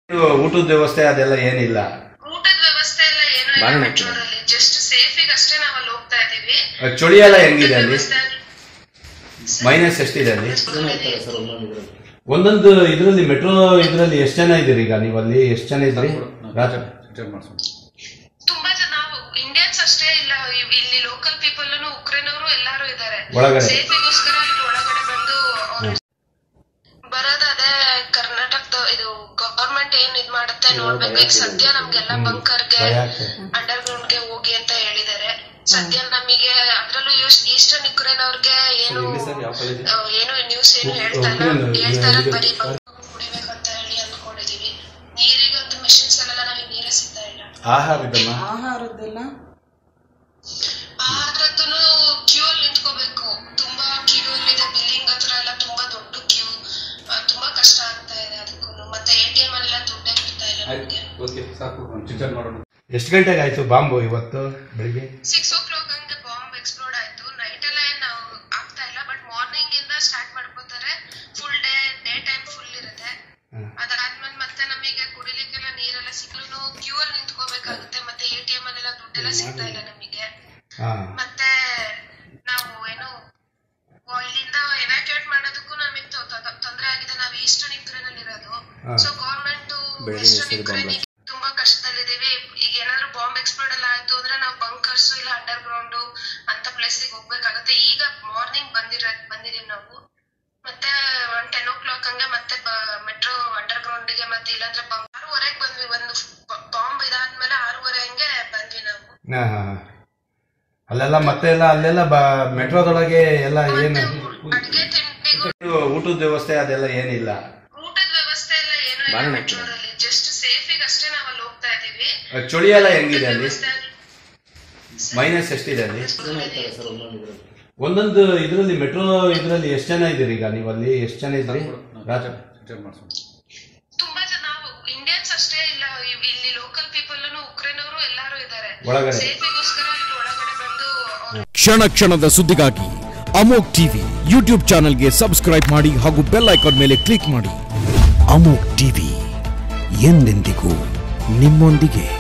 ಇದು ಊಟದ ವ್ಯವಸ್ಥೆ ಅದೆಲ್ಲ ಏನಿಲ್ಲ ಊಟದ ವ್ಯವಸ್ಥೆ ಎಲ್ಲ ಏನು ಇಲ್ಲ ಬಾಳೆಹಣ್ಣು ಮೆಟ್ರೋದಲ್ಲಿ ಜಸ್ಟ್ ಸೇಫಿಗೆ ಅಷ್ಟೇ ನಾವು ಅಲ್ಲಿ ಹೋಗ್ತಾ ಇದೀವಿ ಅಹ್, ಚಳಿ ಎಲ್ಲ ಹೆಂಗಿದೆ ಅಲ್ಲಿ ವ್ಯವಸ್ಥೆ ಅಲ್ಲಿ- ಮೈನಸ್ ಎಷ್ಟಿದೆ ಅಲ್ಲಿ ಜನ ಇರ್ತಾರೆ ಸರ್ ಒಂದೊಂದು ಇದ್ರಲ್ಲಿ. ಒಂದೊಂದು ಇದರಲ್ಲಿ ಮೆಟ್ರೋ ಇದರಲ್ಲಿ ಎಷ್ಟು ಜನ ಇದ್ದೀರಿ ಈಗ ನೀವು ಅಲ್ಲಿ ಎಷ್ಟು ಜನ ಇದ್ರಿ ರಾತ್ರಿ ತುಂಬಾ ಜನ ನಾವು ಇಂಡಿಯನ್ಸ್ ಅಷ್ಟೇ ಇಲ್ಲ ಇವ್- ಇಲ್ಲಿ ಲೋಕಲ್ ಪೀಪಲ್ ಉಕ್ರೇನ್ ಅವರು ಎಲ್ಲಾರು ಇದ್ದಾರೆ ಒಳಗಡೆ? ಸೇಫಿಗೋಸ್ಕರ ಇಲ್ಲಿ ಒಳಗಡೆ ಬಂದು ಅವ್ರು ಬರೋದು ಅದೇ ಕರ್ನಾಟಕದ ಇದು ಗವರ್ಮೆಂಟ್ ಏನ್ ಇದ್ ಮಾಡುತ್ತೆ ನೋಡ್ಬೇಕು ಈಗ ಸದ್ಯ ನಮ್ಗೆಲ್ಲ ಬಂಕರ್ಗೆ ಭಯ ಆಗ್ತದೆ. ಅಂಡರ್ ಗ್ರೌಂಡ್ ಗೆ ಹೋಗಿ ಅಂತ ಹೇಳಿದ್ದಾರೆ ಸದ್ಯ ನಮಗೆ ಅದ್ರಲ್ಲೂ ಈಸ್ಟರ್ನ್ ಯುಕ್ರೇನ್ ಅವ್ರಿಗೆ ಏನು ಆ, ಏನು ನ್ಯೂಸ್ ಏನು ಹೇಳ್ತಾ ಇಲ್ಲ ಉಕ್ರೇನ್ ಹೇಳ್ತಾ ಇರೋದು ಇದು- ಬರೀ ಬಂಕ್ ಕುಡಿಬೇಕಂತ ಹೇಳಿ ಅನ್ಕೊಂಡಿದೀವಿ ನೀರಿಗಂತೂ ಮಿಷನ್ಸ್ ಎಲ್ಲ ನಮಗೆ ನೀರೇ ಸಿಗ್ತಾ ಇಲ್ಲ ಆಹಾರದಮ್ಮ ಆಹಾರದ್ದೆಲ್ಲ ಆದ್ರದ್ದು ಕ್ಯೂ ಅಲ್ಲಿ ನಿಂತ್ಕೋಬೇಕು ತುಂಬಾ ಕ್ಯೂ ಅಲ್ಲಿ ಇದೆ ಬಿಲ್ಲಿಂಗ್ ಹತ್ರ ಎಲ್ಲ ತುಂಬಾ ದೊಡ್ಡ ಕ್ಯೂ ತುಂಬಾ ಕಷ್ಟ ಆಗ್ತಾ ಇದೆ ಅದಕ್ಕೂ ಮತ್ತೆ ಎ ಟಿ ಎಂ ಅಲ್ಲೆಲ್ಲ ದುಡ್ಡೇ ಬಿಡ್ತಾ ಇಲ್ಲ ನಮ್ಗೆ ಎಷ್ಟು ಗಂಟೆಗೆ ಆಯ್ತು ಬಾಂಬು ಇವತ್ತು ಬೆಳಿಗ್ಗೆ ಸಿಕ್ಸ್ ಓ ಕ್ಲಾಕ್ ಹಂಗೆ ಬಾಂಬ್ ಎಕ್ಸ್ಪ್ಲೋಡ್ ಆಯ್ತು ನೈಟ್ ಎಲ್ಲ ಏನ್ ನಾವು ಆಗ್ತಾ ಇಲ್ಲ ಬಟ್ ಮಾರ್ನಿಂಗ್ ಇಂದ ಸ್ಟಾರ್ಟ್ ಮಾಡ್ಕೋತಾರೆ full day day time full ಇರುತ್ತೆ ಹ್ಮ್. ಅದಾದ್ಮೇಲೆ ಮತ್ತೆ ನಮಗೆ ಕುಡಿಲಿಕ್ಕೆಲ್ಲ ನೀರೆಲ್ಲ ಸಿಗ್ಲೂ ಕ್ಯೂ ಅಲ್ಲಿ ನಿಂತ್ಕೋಬೇಕಾಗುತ್ತೆ ಮತ್ತೆ ಎ ಟಿ ಎಂ ಅಲ್ಲೆಲ್ಲ ದುಡ್ಡೆಲ್ಲ ಸಿಗ್ತಾ ಇಲ್ಲ ನಮಗೆ ಹಾ ಮತ್ತೆ ನಾವು ಏನು ಓ, ಇಲ್ಲಿಂದ ಎವ್ಯಾಕ್ಯುಯೇಟ್ ಮಾಡೋದಕ್ಕೂ ನಮಗೆ ತೊಂದರೆ ಆಗಿದೆ ನಾವು ಈಸ್ಟರ್ನ್ ಯುಕ್ರೇನ್ ಅಲ್ಲಿ ಇರೋದು ಹಾ. ಸೊ ಗವರ್ಮೆಂಟ್ ಬೆಳಗ್ಗೆ ವೆಸ್ಟರ್ನ್ ಹೆಸರು ಯುಕ್ರೇನ್ ಬಾಂಬ್ ತುಂಬಾ ಕಷ್ಟದಲ್ಲಿದ್ದೀವಿ ಈಗ ಏನಾದ್ರು ಬಾಂಬ್ ಎಕ್ಸ್ಪ್ಲೋಡ್ ಎಲ್ಲ ಆಯ್ತು ಅಂದ್ರೆ ನಾವು ಬಂಕರ್ಸ್ ಇಲ್ಲ ಅಂಡರ್ ಗ್ರೌಂಡ್ ಅಂತ ಪ್ಲೇಸಿಗೆ ಹೋಗ್ಬೇಕಾಗುತ್ತೆ ಈಗ ಮಾರ್ನಿಂಗ್ ಬಂದಿರ ಬಂದಿದೀವಿ ನಾವು ಮತ್ತೆ ಒನ್ ಟೆನ್ ಓ ಕ್ಲಾಕ್ ಹಂಗೆ ಮತ್ತೆ ಮೆಟ್ರೋ ಅಂಡರ್ ಗ್ರೌಂಡ್ ಗೆ ಮತ್ತೆ ಇಲ್ಲಾಂದ್ರೆ ಬಂಕ್ ಆರೂವರೆಗೆ ಬಂದ್ವಿ ಒಂದು ಬಾಂಬ್ ಇದಾದ್ಮೇಲೆ ಆರೂವರೆ ಹಂಗೆ ಬಂದ್ವಿ ನಾವು ಹಾ ಹಾ ಹಾ. ಅಲ್ಲೆಲ್ಲ ಮತ್ತೆ ಎಲ್ಲ ಅಲ್ಲೆಲ್ಲ ಬ ಮೆಟ್ರೋದೊಳಗೆ ಎಲ್ಲ ಏನು ಅಡ್ಗೆ ತಿಂಡಿಗೂ ಇದು ಊಟದ ವ್ಯವಸ್ಥೆ ಅದೆಲ್ಲ ಏನಿಲ್ಲ ಊಟದ ವ್ಯವಸ್ಥೆ ಎಲ್ಲ ಏನು ಇಲ್ಲ ಬಾಳೆಹಣ್ಣು ಮೆಟ್ರೋದಲ್ಲಿ ಜಸ್ಟ್ ಸೇಫಿಗೆ ಅಷ್ಟೇ ನಾವು ಅಲ್ಲಿ ಹೋಗ್ತಾ ಇದೀವಿ ಅಹ್, ಚಳಿ ಎಲ್ಲ ಹೆಂಗಿದೆ ಅಲ್ಲಿ ವ್ಯವಸ್ಥೆ ಅಲ್ಲಿ- ಮೈನಸ್ ಎಷ್ಟಿದೆ ಅಲ್ಲಿ ಜನ ಇರ್ತಾರೆ ಸರ್ ಒಂದೊಂದು ಇದ್ರಲ್ಲಿ. ಒಂದೊಂದು ಇದರಲ್ಲಿ ಮೆಟ್ರೋ ಇದರಲ್ಲಿ ಎಷ್ಟು ಜನ ಇದ್ದೀರಿ ಈಗ ನೀವು ಅಲ್ಲಿ ಎಷ್ಟು ಜನ ಇದ್ರಿ ರಾತ್ರಿ ತುಂಬಾ ಜನ ನಾವು ಇಂಡಿಯನ್ಸ್ ಅಷ್ಟೇ ಇಲ್ಲ ಇವ್- ಇಲ್ಲಿ ಲೋಕಲ್ ಪೀಪಲ್ ಉಕ್ರೇನ್ ಅವರು ಎಲ್ಲಾರು ಇದ್ದಾರೆ ಒಳಗಡೆ? ಸೇಫಿಗೋಸ್ಕರ ಇಲ್ಲಿ ಒಳಗಡೆ ಬಂದು ಅವ್ರು ಕ್ಷಣ ಕ್ಷಣದ ಸುದ್ದಿಗಾಗಿ ಅಮೋಕ್ ಟಿವಿ ಯೂಟ್ಯೂಬ್ ಚಾನೆಲ್ಗೆ ಸಬ್ಸ್ಕ್ರೈಬ್ ಮಾಡಿ ಹಾಗೂ ಬೆಲ್ ಐಕಾನ್ ಮೇಲೆ ಕ್ಲಿಕ್ ಮಾಡಿ ಅಮೋಕ್ ಟಿವಿ ಎಂದೆಂದಿಗೂ ನಿಮ್ಮೊಂದಿಗೆ